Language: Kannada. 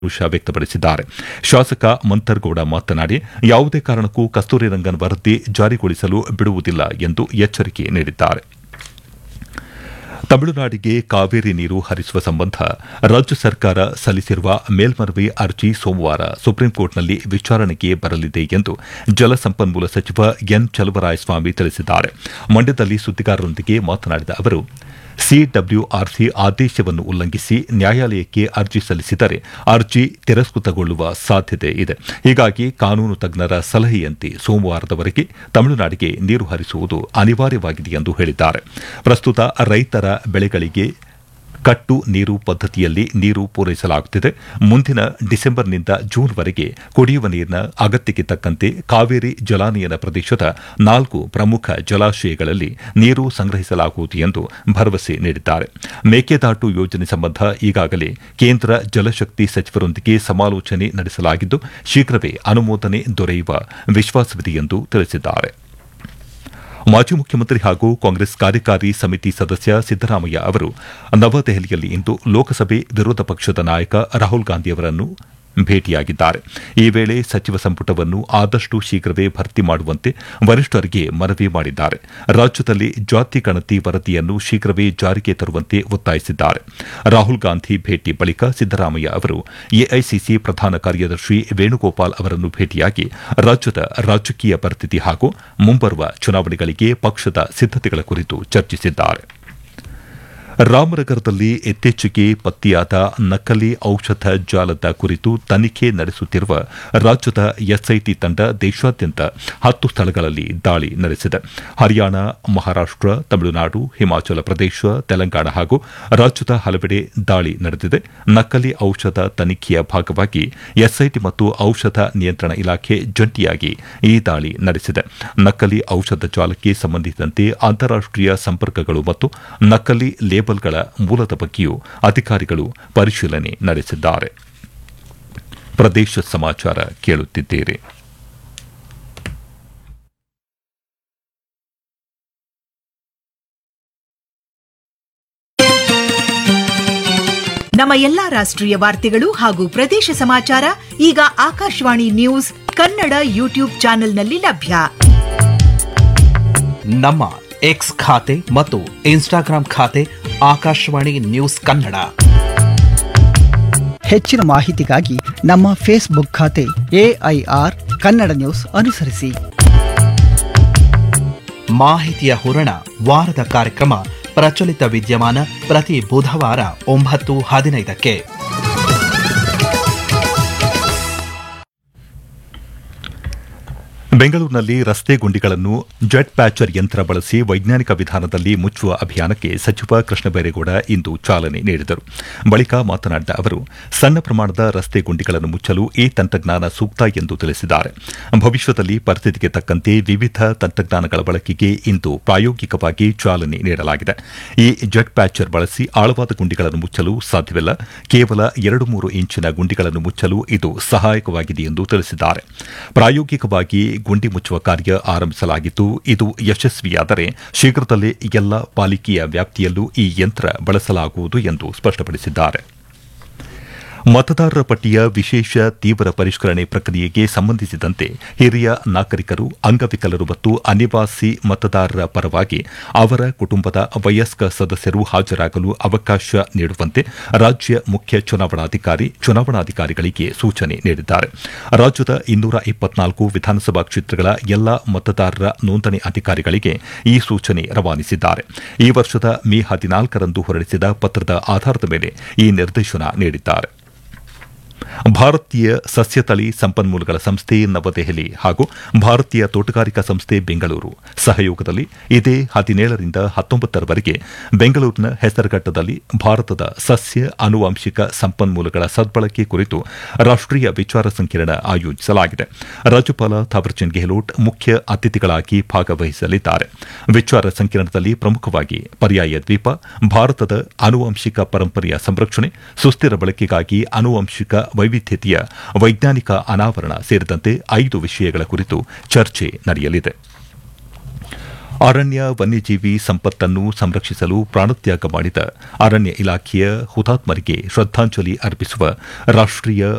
ಸಂತೋಷ ವ್ಯಕ್ತಪಡಿಸಿದ್ದಾರೆ ಶಾಸಕ ಮಂಥರ್ಗೌಡ ಮಾತನಾಡಿ ಯಾವುದೇ ಕಾರಣಕ್ಕೂ ಕಸ್ತೂರಿ ರಂಗನ್ ವರದಿ ಜಾರಿಗೊಳಿಸಲು ಬಿಡುವುದಿಲ್ಲ ಎಂದು ಎಚ್ಚರಿಕೆ ನೀಡಿದ್ದಾರೆ ತಮಿಳುನಾಡಿಗೆ ಕಾವೇರಿ ನೀರು ಹರಿಸುವ ಸಂಬಂಧ ರಾಜ್ಯ ಸರ್ಕಾರ ಸಲ್ಲಿಸಿರುವ ಮೇಲ್ಮನವಿ ಅರ್ಜಿ ಸೋಮವಾರ ಸುಪ್ರೀಂಕೋರ್ಟ್ನಲ್ಲಿ ವಿಚಾರಣೆಗೆ ಬರಲಿದೆ ಎಂದು ಜಲಸಂಪನ್ಮೂಲ ಸಚಿವ ಎನ್ ಚಲುವರಾಯಸ್ವಾಮಿ ತಿಳಿಸಿದ್ದಾರೆ ಮಂಡ್ಯದಲ್ಲಿ ಸುದ್ದಿಗಾರರೊಂದಿಗೆ ಮಾತನಾಡಿದ ಅವರು ಸಿಡಬ್ಲ್ಯೂಆರ್ಸಿ ಆದೇಶವನ್ನು ಉಲ್ಲಂಘಿಸಿ ನ್ಯಾಯಾಲಯಕ್ಕೆ ಅರ್ಜಿ ಸಲ್ಲಿಸಿದರೆ ಅರ್ಜಿ ತಿರಸ್ಕೃತಗೊಳ್ಳುವ ಸಾಧ್ಯತೆ ಇದೆ ಹೀಗಾಗಿ ಕಾನೂನು ತಜ್ಞರ ಸಲಹೆಯಂತೆ ಸೋಮವಾರದವರೆಗೆ ತಮಿಳುನಾಡಿಗೆ ನೀರು ಹರಿಸುವುದು ಅನಿವಾರ್ಯವಾಗಿದೆ ಎಂದು ಹೇಳಿದ್ದಾರೆ ಪ್ರಸ್ತುತ ರೈತರ ಬೆಳೆಗಳಿಗೆ ಕಟ್ಟು ನೀರು ಪದ್ದತಿಯಲ್ಲಿ ನೀರು ಪೂರೈಸಲಾಗುತ್ತಿದೆ ಮುಂದಿನ ಡಿಸೆಂಬರ್ನಿಂದ ಜೂನ್ವರೆಗೆ ಕುಡಿಯುವ ನೀರಿನ ಅಗತ್ಯಕ್ಕೆ ತಕ್ಕಂತೆ ಕಾವೇರಿ ಜಲಾನಯನ ಪ್ರದೇಶದ ನಾಲ್ಕು ಪ್ರಮುಖ ಜಲಾಶಯಗಳಲ್ಲಿ ನೀರು ಸಂಗ್ರಹಿಸಲಾಗುವುದು ಎಂದು ಭರವಸೆ ನೀಡಿದ್ದಾರೆ ಮೇಕೆದಾಟು ಯೋಜನೆ ಸಂಬಂಧ ಈಗಾಗಲೇ ಕೇಂದ್ರ ಜಲಶಕ್ತಿ ಸಚಿವರೊಂದಿಗೆ ಸಮಾಲೋಚನೆ ನಡೆಸಲಾಗಿದ್ದು ಶೀಘ್ರವೇ ಅನುಮೋದನೆ ದೊರೆಯುವ ವಿಶ್ವಾಸವಿದೆ ಎಂದು ತಿಳಿಸಿದ್ದಾರೆ ಮಾಜಿ ಮುಖ್ಯಮಂತ್ರಿ ಹಾಗೂ ಕಾಂಗ್ರೆಸ್ ಕಾರ್ಯಕಾರಿ ಸಮಿತಿ ಸದಸ್ಯ ಸಿದ್ದರಾಮಯ್ಯ ಅವರು ನವದೆಹಲಿಯಲ್ಲಿ ಇಂದು ಲೋಕಸಭೆ ವಿರೋಧ ಪಕ್ಷದ ನಾಯಕ ರಾಹುಲ್ ಗಾಂಧಿಯವರನ್ನು ಭೇಟಿಯಾಗಿದ್ದಾರೆ ಈ ವೇಳೆ ಸಚಿವ ಸಂಪುಟವನ್ನು ಆದಷ್ಟು ಶೀಘ್ರವೇ ಭರ್ತಿ ಮಾಡುವಂತೆ ವರಿಷ್ಠರಿಗೆ ಮನವಿ ಮಾಡಿದ್ದಾರೆ ರಾಜ್ಯದಲ್ಲಿ ಜಾತಿ ಗಣತಿ ವರದಿಯನ್ನು ಶೀಘ್ರವೇ ಜಾರಿಗೆ ತರುವಂತೆ ಒತ್ತಾಯಿಸಿದ್ದಾರೆ ರಾಹುಲ್ ಗಾಂಧಿ ಭೇಟಿ ಬಳಿಕ ಸಿದ್ದರಾಮಯ್ಯ ಅವರು ಎಐಸಿಸಿ ಪ್ರಧಾನ ಕಾರ್ಯದರ್ಶಿ ವೇಣುಗೋಪಾಲ್ ಅವರನ್ನು ಭೇಟಿಯಾಗಿ ರಾಜ್ಯದ ರಾಜಕೀಯ ಪರಿಸ್ಥಿತಿ ಹಾಗೂ ಮುಂಬರುವ ಚುನಾವಣೆಗಳಿಗೆ ಪಕ್ಷದ ಸಿದ್ದತೆಗಳ ಕುರಿತು ಚರ್ಚಿಸಿದ್ದಾರೆ ರಾಮನಗರದಲ್ಲಿ ಇತ್ತೀಚೆಗೆ ಪತ್ತೆಯಾದ ನಕಲಿ ಔಷಧ ಜಾಲದ ಕುರಿತು ತನಿಖೆ ನಡೆಸುತ್ತಿರುವ ರಾಜ್ಯದ ಎಸ್ಐಟಿ ತಂಡ ದೇಶಾದ್ಯಂತ ಹತ್ತು ಸ್ಥಳಗಳಲ್ಲಿ ದಾಳಿ ನಡೆಸಿದೆ ಹರಿಯಾಣ ಮಹಾರಾಷ್ಟ ತಮಿಳುನಾಡು ಹಿಮಾಚಲ ಪ್ರದೇಶ ತೆಲಂಗಾಣ ಹಾಗೂ ರಾಜ್ಯದ ಹಲವೆಡೆ ದಾಳಿ ನಡೆದಿದೆ ನಕಲಿ ಔಷಧ ತನಿಖೆಯ ಭಾಗವಾಗಿ ಎಸ್ಐಟಿ ಮತ್ತು ಔಷಧ ನಿಯಂತ್ರಣ ಇಲಾಖೆ ಜಂಟಿಯಾಗಿ ಈ ದಾಳಿ ನಡೆಸಿದೆ ನಕಲಿ ಔಷಧ ಜಾಲಕ್ಕೆ ಸಂಬಂಧಿಸಿದಂತೆ ಅಂತಾರಾಷ್ಟೀಯ ಸಂಪರ್ಕಗಳು ಮತ್ತು ನಕಲಿ ಲೇಬಲ್ಗಳ ಮೂಲದ ಬಗ್ಗೆಯೂ ಅಧಿಕಾರಿಗಳು ಪರಿಶೀಲನೆ ನಡೆಸಿದ್ದಾರೆ ಪ್ರದೇಶ ಸಮಾಚಾರ ಕೇಳುತ್ತಿದ್ದೀರಿ ನಮ್ಮ ಎಲ್ಲಾ ರಾಷ್ಟ್ರೀಯ ವಾರ್ತೆಗಳು ಹಾಗೂ ಪ್ರದೇಶ ಸಮಾಚಾರ ಈಗ ಆಕಾಶವಾಣಿ ನ್ಯೂಸ್ ಕನ್ನಡ ಯೂಟ್ಯೂಬ್ ಚಾನೆಲ್ನಲ್ಲಿ ಲಭ್ಯ ನಮ್ಮ ಎಕ್ಸ್ ಖಾತೆ ಮತ್ತು ಇನ್ಸ್ಟಾಗ್ರಾಂ ಖಾತೆ ಆಕಾಶವಾಣಿ ನ್ಯೂಸ್ ಕನ್ನಡ ಹೆಚ್ಚಿನ ಮಾಹಿತಿಗಾಗಿ ನಮ್ಮ ಫೇಸ್ಬುಕ್ ಖಾತೆ ಎಐಆರ್ ಕನ್ನಡ ನ್ಯೂಸ್ ಅನುಸರಿಸಿ ಮಾಹಿತಿಯ ಹೂರಣ ವಾರದ ಕಾರ್ಯಕ್ರಮ ಪ್ರಚಲಿತ ವಿದ್ಯಮಾನ ಪ್ರತಿ ಬುಧವಾರ ಒಂಬತ್ತು ಹದಿನೈದಕ್ಕೆ ಬೆಂಗಳೂರಿನಲ್ಲಿ ರಸ್ತೆ ಗುಂಡಿಗಳನ್ನು ಜೆಟ್ ಪ್ಯಾಚರ್ ಯಂತ್ರ ಬಳಸಿ ವೈಜ್ಞಾನಿಕ ವಿಧಾನದಲ್ಲಿ ಮುಚ್ಚುವ ಅಭಿಯಾನಕ್ಕೆ ಸಚಿವ ಕೃಷ್ಣ ಬೈರೇಗೌಡ ಇಂದು ಚಾಲನೆ ನೀಡಿದರು ಬಳಿಕ ಮಾತನಾಡಿದ ಅವರು ಸಣ್ಣ ಪ್ರಮಾಣದ ರಸ್ತೆ ಗುಂಡಿಗಳನ್ನು ಮುಚ್ಚಲು ಈ ತಂತ್ರಜ್ಞಾನ ಸೂಕ್ತ ಎಂದು ತಿಳಿಸಿದ್ದಾರೆ ಭವಿಷ್ಯದಲ್ಲಿ ಪರಿಸ್ಥಿತಿಗೆ ತಕ್ಕಂತೆ ವಿವಿಧ ತಂತ್ರಜ್ಞಾನಗಳ ಬಳಕೆಗೆ ಇಂದು ಪ್ರಾಯೋಗಿಕವಾಗಿ ಚಾಲನೆ ನೀಡಲಾಗಿದೆ ಈ ಜೆಟ್ ಪ್ಯಾಚರ್ ಬಳಸಿ ಆಳವಾದ ಗುಂಡಿಗಳನ್ನು ಮುಚ್ಚಲು ಸಾಧ್ಯವಿಲ್ಲ ಕೇವಲ ಎರಡು ಮೂರು ಇಂಚಿನ ಗುಂಡಿಗಳನ್ನು ಮುಚ್ಚಲು ಇದು ಸಹಾಯಕವಾಗಿದೆ ಎಂದು ತಿಳಿಸಿದ್ದಾರೆ ಪ್ರಾಯೋಗಿಕವಾಗಿ ಗುಂಡಿ ಮುಚ್ಚುವ ಕಾರ್ಯ ಆರಂಭಿಸಲಾಗಿದ್ದು ಇದು ಯಶಸ್ವಿಯಾದರೆ ಶೀಘ್ರದಲ್ಲೇ ಎಲ್ಲ ಪಾಲಿಕೆಯ ವ್ಯಾಪ್ತಿಯಲ್ಲೂ ಈ ಯಂತ್ರ ಬಳಸಲಾಗುವುದು ಎಂದು ಸ್ಪಷ್ಟಪಡಿಸಿದ್ದಾರೆ ಮತದಾರರ ಪಟ್ಟಿಯ ವಿಶೇಷ ತೀವ್ರ ಪರಿಷ್ಕರಣೆ ಪ್ರಕ್ರಿಯೆಗೆ ಸಂಬಂಧಿಸಿದಂತೆ ಹಿರಿಯ ನಾಗರಿಕರು ಅಂಗವಿಕಲರು ಮತ್ತು ಅನಿವಾಸಿ ಮತದಾರರ ಪರವಾಗಿ ಅವರ ಕುಟುಂಬದ ವಯಸ್ಕ ಸದಸ್ಯರು ಹಾಜರಾಗಲು ಅವಕಾಶ ನೀಡುವಂತೆ ರಾಜ್ಯ ಮುಖ್ಯ ಚುನಾವಣಾಧಿಕಾರಿ ಚುನಾವಣಾಧಿಕಾರಿಗಳಿಗೆ ಸೂಚನೆ ನೀಡಿದ್ದಾರೆ ರಾಜ್ಯದ ಇನ್ನೂರ ಇಪ್ಪತ್ನಾಲ್ಕು ವಿಧಾನಸಭಾ ಕ್ಷೇತ್ರಗಳ ಎಲ್ಲಾ ಮತದಾರರ ನೋಂದಣಿ ಅಧಿಕಾರಿಗಳಿಗೆ ಈ ಸೂಚನೆ ರವಾನಿಸಿದ್ದಾರೆ ಈ ವರ್ಷದ ಮೇ ಹದಿನಾಲ್ಕರಂದು ಹೊರಡಿಸಿದ ಪತ್ರದ ಆಧಾರದ ಮೇಲೆ ಈ ನಿರ್ದೇಶನ ನೀಡಿದ್ದಾರೆ ಭಾರತೀಯ ಸಸ್ಯತಳಿ ಸಂಪನ್ಮೂಲಗಳ ಸಂಸ್ಥೆ ನವದೆಹಲಿ ಹಾಗೂ ಭಾರತೀಯ ತೋಟಗಾರಿಕಾ ಸಂಸ್ಥೆ ಬೆಂಗಳೂರು ಸಹಯೋಗದಲ್ಲಿ ಇದೇ ಹದಿನೇಳರಿಂದ ಹತ್ತೊಂಬತ್ತರವರೆಗೆ ಬೆಂಗಳೂರಿನ ಹೆಸರುಘಟ್ಟದಲ್ಲಿ ಭಾರತದ ಸಸ್ಯ ಆನುವಂಶಿಕ ಸಂಪನ್ಮೂಲಗಳ ಸದ್ಬಳಕೆ ಕುರಿತು ರಾಷ್ಟೀಯ ವಿಚಾರ ಸಂಕಿರಣ ಆಯೋಜಿಸಲಾಗಿದೆ ರಾಜ್ಯಪಾಲ ಥಾವರ್ಚಂದ್ ಗೆಹ್ಲೋಟ್ ಮುಖ್ಯ ಅತಿಥಿಗಳಾಗಿ ಭಾಗವಹಿಸಲಿದ್ದಾರೆ ವಿಚಾರ ಸಂಕಿರಣದಲ್ಲಿ ಪ್ರಮುಖವಾಗಿ ಪರ್ಯಾಯ ದ್ವೀಪ ಭಾರತದ ಆನುವಂಶಿಕ ಪರಂಪರೆಯ ಸಂರಕ್ಷಣೆ ಸುಸ್ಥಿರ ಬಳಕೆಗಾಗಿ ಆನುವಂಶಿಕ ವೈವಿಧ್ಯತೆಯ ವೈಜ್ಞಾನಿಕ ಅನಾವರಣ ಸೇರಿದಂತೆ ಐದು ವಿಷಯಗಳ ಕುರಿತು ಚರ್ಚೆ ನಡೆಯಲಿದೆ ಅರಣ್ಯ ವನ್ಯಜೀವಿ ಸಂಪತ್ತನ್ನು ಸಂರಕ್ಷಿಸಲು ಪ್ರಾಣತ್ಯಾಗ ಮಾಡಿದ ಅರಣ್ಯ ಇಲಾಖೆಯ ಹುತಾತ್ಮರಿಗೆ ಶ್ರದ್ದಾಂಜಲಿ ಅರ್ಪಿಸುವ ರಾಷ್ಟೀಯ